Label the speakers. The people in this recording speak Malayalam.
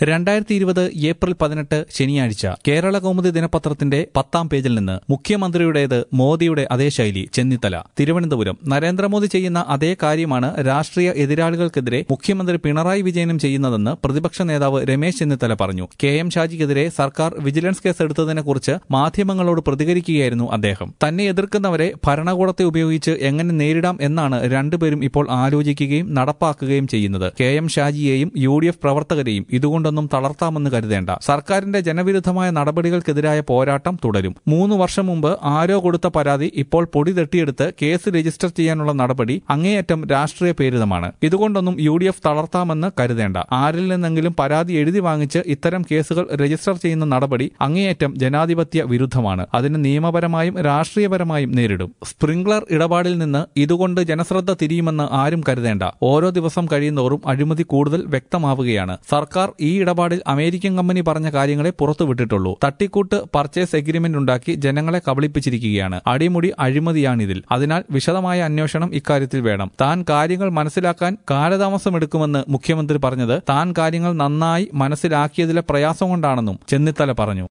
Speaker 1: രണ്ടായിരത്തി ഇരുപത് ഏപ്രിൽ പതിനെട്ട് ശനിയാഴ്ച കേരള കൗമുദി ദിനപത്രത്തിന്റെ പത്താം പേജിൽ നിന്ന് മുഖ്യമന്ത്രിയുടേത് മോദിയുടെ അതേ ശൈലി ചെന്നിത്തല തിരുവനന്തപുരം നരേന്ദ്രമോദി ചെയ്യുന്ന അതേ കാര്യമാണ് രാഷ്ട്രീയ എതിരാളികൾക്കെതിരെ മുഖ്യമന്ത്രി പിണറായി വിജയനും ചെയ്യുന്നതെന്ന് പ്രതിപക്ഷ നേതാവ് രമേശ് ചെന്നിത്തല പറഞ്ഞു കെ എം ഷാജിക്കെതിരെ സർക്കാർ വിജിലൻസ് കേസ് എടുത്തതിനെക്കുറിച്ച് മാധ്യമങ്ങളോട് പ്രതികരിക്കുകയായിരുന്നു അദ്ദേഹം തന്നെ എതിർക്കുന്നവരെ ഭരണകൂടത്തെ ഉപയോഗിച്ച് എങ്ങനെ നേരിടാം എന്നാണ് രണ്ടുപേരും ഇപ്പോൾ ആലോചിക്കുകയും നടപ്പാക്കുകയും ചെയ്യുന്നത് കെ എം ഷാജിയെയും യു ഡി എഫ് പ്രവർത്തകരെയും ഇതുകൊണ്ടൊന്നും തളർത്താമെന്ന് കരുതേണ്ട സർക്കാരിന്റെ ജനവിരുദ്ധമായ നടപടികൾക്കെതിരായ പോരാട്ടം തുടരും മൂന്ന് വർഷം മുമ്പ് ആരോ കൊടുത്ത പരാതി ഇപ്പോൾ പൊടി തട്ടിയെടുത്ത് കേസ് രജിസ്റ്റർ ചെയ്യാനുള്ള നടപടി അങ്ങേയറ്റം രാഷ്ട്രീയ പ്രേരിതമാണ് ഇതുകൊണ്ടൊന്നും യു ഡി എഫ് തളർത്താമെന്ന് കരുതേണ്ട ആരിൽ നിന്നെങ്കിലും പരാതി എഴുതി വാങ്ങിച്ച് ഇത്തരം കേസുകൾ രജിസ്റ്റർ ചെയ്യുന്ന നടപടി അങ്ങേയറ്റം ജനാധിപത്യ വിരുദ്ധമാണ് അതിന് നിയമപരമായും രാഷ്ട്രീയപരമായും നേരിടും സ്പ്രിംഗ്ലർ ഇടപാടിൽ നിന്ന് ഇതുകൊണ്ട് ജനശ്രദ്ധ തിരിയുമെന്ന് ആരും കരുതേണ്ട ഓരോ ദിവസം കഴിയുന്തോറും അഴിമതി കൂടുതൽ വ്യക്തമാവുകയാണ് സർക്കാർ ഈ ഇടപാടിൽ അമേരിക്കൻ കമ്പനി പറഞ്ഞ കാര്യങ്ങളെ പുറത്തുവിട്ടിട്ടുള്ളൂ തട്ടിക്കൂട്ട് പർച്ചേസ് എഗ്രിമെന്റ് ഉണ്ടാക്കി ജനങ്ങളെ കബളിപ്പിച്ചിരിക്കുകയാണ് അടിമുടി അഴിമതിയാണിതിൽ അതിനാൽ വിശദമായ അന്വേഷണം ഇക്കാര്യത്തിൽ വേണം താൻ കാര്യങ്ങൾ മനസ്സിലാക്കാൻ കാലതാമസമെടുക്കുമെന്ന് മുഖ്യമന്ത്രി പറഞ്ഞത് താൻ കാര്യങ്ങൾ നന്നായി മനസ്സിലാക്കിയതിലെ പ്രയാസം കൊണ്ടാണെന്നും ചെന്നിത്തല പറഞ്ഞു